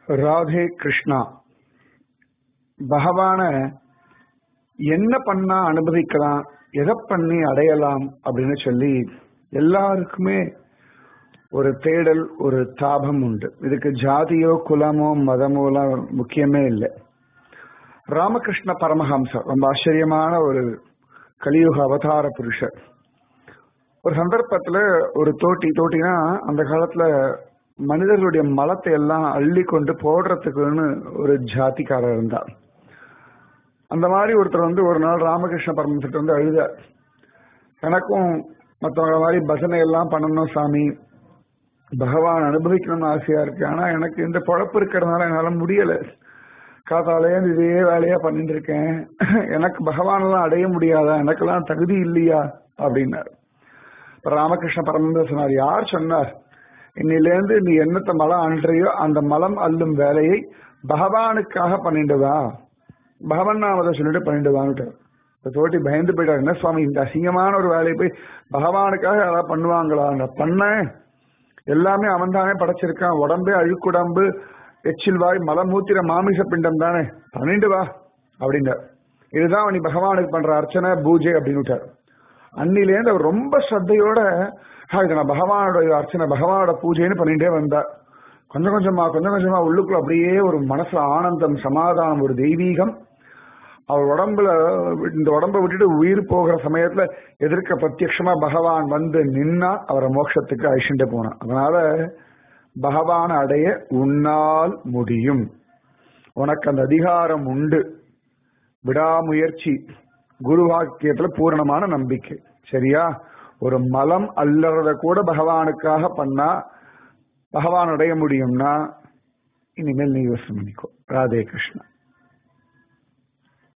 ராதே கிருஷ்ணா பகவான என்ன பண்ணா அனுபவிக்கலாம் எதை பண்ணி அடையலாம் அப்படின்னு சொல்லி எல்லாருக்குமே ஒரு தேடல் ஒரு தாபம் உண்டு இதுக்கு ஜாதியோ குலமோ மதமோ எல்லாம் முக்கியமே இல்லை ராமகிருஷ்ண பரமஹம்சர் ரொம்ப ஆச்சரியமான ஒரு கலியுக அவதார புருஷர் ஒரு சந்தர்ப்பத்துல ஒரு தோட்டி தோட்டினா அந்த காலத்துல மனிதர்களுடைய மலத்தை எல்லாம் அள்ளி கொண்டு போடுறதுக்குன்னு ஒரு ஜாதிக்காரர் இருந்தார் அந்த மாதிரி ஒருத்தர் வந்து ஒரு நாள் ராமகிருஷ்ண பரமஹம்சர்கிட்ட வந்து அழுதார் எனக்கும் மற்றவங்க மாதிரி பஜனை எல்லாம் பண்ணணும் சாமி பகவான் அனுபவிக்கணும்னு ஆசையா இருக்கு ஆனா எனக்கு இந்த பொழப்பு இருக்கிறதுனால என்னால முடியல காத்தாலே இதே வேலையா பண்ணிட்டு இருக்கேன் எனக்கு பகவான் எல்லாம் அடைய முடியாதா எனக்கெல்லாம் தகுதி இல்லையா அப்படின்னாரு இப்ப ராமகிருஷ்ண பரமந்த சொன்னார் யார் சொன்னார் இன்னிலேருந்து நீ என்னத்த மலம் அன்றையோ அந்த மலம் அள்ளும் வேலையை பகவானுக்காக பண்ணிட்டுவா பகவான் நாமதை சொல்லிட்டு பண்ணிட்டுவான்ட்டு இப்ப தோட்டி பயந்து போயிட்டார் என்ன சுவாமி இந்த அசிங்கமான ஒரு வேலையை போய் பகவானுக்காக யாராவது பண்ணுவாங்களா பண்ண எல்லாமே அவன் தானே படைச்சிருக்கான் உடம்பே அழுக்குடம்பு எச்சில் வாய் மலமூத்திர மாமிச பிண்டம் தானே பண்ணிட்டு வா அப்படின்றார் இதுதான் நீ பகவானுக்கு பண்ற அர்ச்சனை பூஜை அப்படின்னு விட்டார் அன்னிலேருந்து அவர் ரொம்ப ஸ்ரத்தையோட இது நான் பகவானோட அர்ச்சனை பகவானோட பூஜைன்னு பண்ணிட்டே வந்தார் கொஞ்சம் கொஞ்சமா கொஞ்சம் கொஞ்சமா உள்ளுக்குள்ள அப்படியே ஒரு மனசுல ஆனந்தம் சமாதானம் ஒரு தெய்வீகம் அவர் உடம்புல இந்த உடம்ப விட்டுட்டு உயிர் போகிற சமயத்துல எதிர்க்க பிரத்யட்சமா பகவான் வந்து நின்னா அவரை மோட்சத்துக்கு அழிச்சுட்டு போனான் அதனால பகவான் அடைய உன்னால் முடியும் உனக்கு அந்த அதிகாரம் உண்டு விடாமுயற்சி குரு வாக்கியத்துல பூரணமான நம்பிக்கை சரியா ஒரு மலம் அல்லறத கூட பகவானுக்காக பண்ணா பகவான் அடைய முடியும்னா இனிமேல் நீ யோசனை பண்ணிக்கோ ராதே கிருஷ்ணா